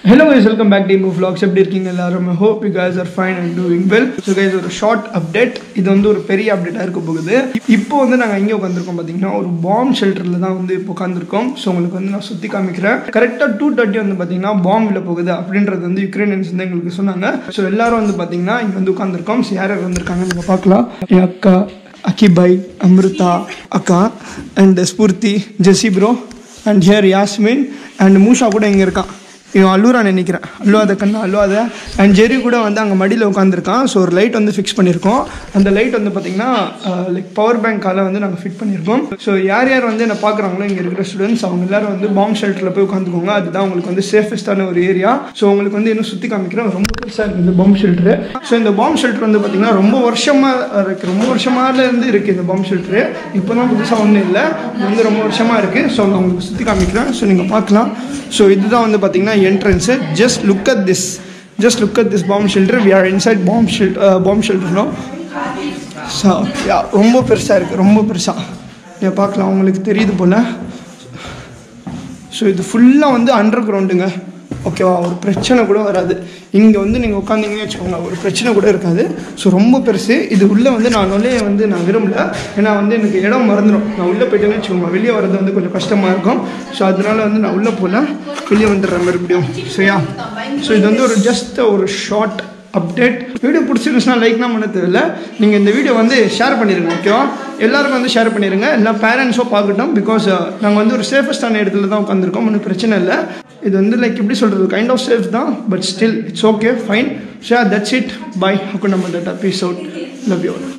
hello guys welcome back team vlogs எப்படி இருக்கீங்க எல்லாரும் hope you guys are fine and doing well so guys ஒரு short update இது வந்து ஒரு பெரிய அப்டேட்டாக இருக்க போகுது இப்போ வந்து நாங்கள் எங்கே உட்காந்துருக்கோம் பார்த்தீங்கன்னா ஒரு பாம் ஷெல்டரில் தான் வந்து இப்போ உட்காந்துருக்கோம் ஸோ உங்களுக்கு வந்து நான் சுற்றி காமிக்கிறேன் கரெக்டாக டூ தேர்ட்டி வந்து பார்த்தீங்கன்னா பாம் விழ போகுது அப்படின்றது வந்து யுக்ரைனியன்ஸ் வந்து எங்களுக்கு சொன்னாங்க ஸோ எல்லாரும் வந்து பார்த்தீங்கன்னா இங்கே வந்து உட்காந்துருக்கோம் ஸோ யார் யார் வந்திருக்காங்க நீங்கள் பார்க்கலாம் என் அக்கா அகிபாய் அமிர்தா அக்கா and Spoorthi Jessie bro and here Yasmin and மூஷா கூட இங்கே இருக்கான் இவன் அல்லூரா நினைக்கிறேன் அல்லுவாத கண்ணா அல்லுவாத அண்ட் ஜெரி கூட வந்து அங்கே மடியில் உட்காந்துருக்கான் ஸோ ஒரு லைட் வந்து ஃபிக்ஸ் பண்ணியிருக்கோம் அந்த லைட் வந்து பார்த்தீங்கன்னா லைக் பவர் பேங்க்கால் வந்து நாங்கள் ஃபிட் பண்ணியிருக்கோம் ஸோ யார் யார் வந்து என்ன பார்க்குறாங்களோ இங்கே இருக்கிற ஸ்டூடெண்ட்ஸ் அவங்க எல்லாரும் வந்து பாம் ஷெல்டரில் போய் உட்காந்துக்கோங்க அதுதான் உங்களுக்கு வந்து சேஃபஸ்டான ஒரு ஏரியா ஸோ உங்களுக்கு வந்து இன்னும் சுற்றி காமிக்கிறேன் ரொம்ப பெருசாக இருக்குது இந்த பாம் ஷெல்டரு ஸோ இந்த பாம் ஷெல்டர் வந்து பார்த்தீங்கன்னா ரொம்ப வருஷமாக இருக்குது ரொம்ப வருஷமால இருந்து இருக்குது இந்த பாம் ஷெல்டரு இப்போ தான் புதுசாக ஒன்றும் இல்லை இது வந்து ரொம்ப வருஷமாக இருக்குது ஸோ நான் உங்களுக்கு சுற்றி காமிக்கிறேன் ஸோ நீங்கள் பார்க்கலாம் ஸோ இதுதான் வந்து பார்த்தீங்கன்னா entrance just look at this just look at this bomb shelter we are inside bomb shelter bomb ஷெல்டர்னோ ஸோ யா ரொம்ப பெருசாக இருக்குது ரொம்ப பெருசாக நீங்கள் பார்க்கலாம் உங்களுக்கு தெரியுது போல் ஸோ இது ஃபுல்லாக வந்து அண்டர் கிரவுண்டுங்க ஓகேவா ஒரு பிரச்சனை கூட வராது இங்கே வந்து நீங்கள் உட்காந்தீங்கன்னு வச்சுக்கோங்க ஒரு பிரச்சனை கூட இருக்காது ஸோ ரொம்ப பெருசு இது உள்ளே வந்து நான் நுழைய வந்து நான் விரும்பல ஏன்னா வந்து எனக்கு இடம் மறந்துடும் நான் உள்ளே போயிட்டேன்னு வச்சுக்கோங்க வெளியே வர்றது வந்து கொஞ்சம் கஷ்டமாக இருக்கும் ஸோ அதனால வந்து நான் உள்ளே போகல வெளியே வந்துடுறேன் மறுபடியும் சரியா ஸோ இது வந்து ஒரு ஜஸ்ட் ஒரு ஷார்ட் அப்டேட் வீடியோ பிடிச்சிருந்துச்சுன்னா லைக்லாம் பண்ண தேவையில்ல நீங்கள் இந்த வீடியோ வந்து ஷேர் பண்ணிடுங்க ஓகேவா எல்லாருக்கும் வந்து ஷேர் பண்ணிடுங்க எல்லா பேரண்ட்ஸும் பார்க்கட்டும் பிகாஸ் நாங்கள் வந்து ஒரு சேஃபஸ்டான இடத்துல தான் உட்காந்துருக்கோம் ஒன்றும் பிரச்சனை இல்லை இது வந்து லைக் எப்படி சொல்கிறது கைண்ட் ஆஃப் சேஃப் தான் but still it's okay fine share that's it bye ஹக்கு நம்ம தட்டா பீஸ் அவுட் லவ் யூ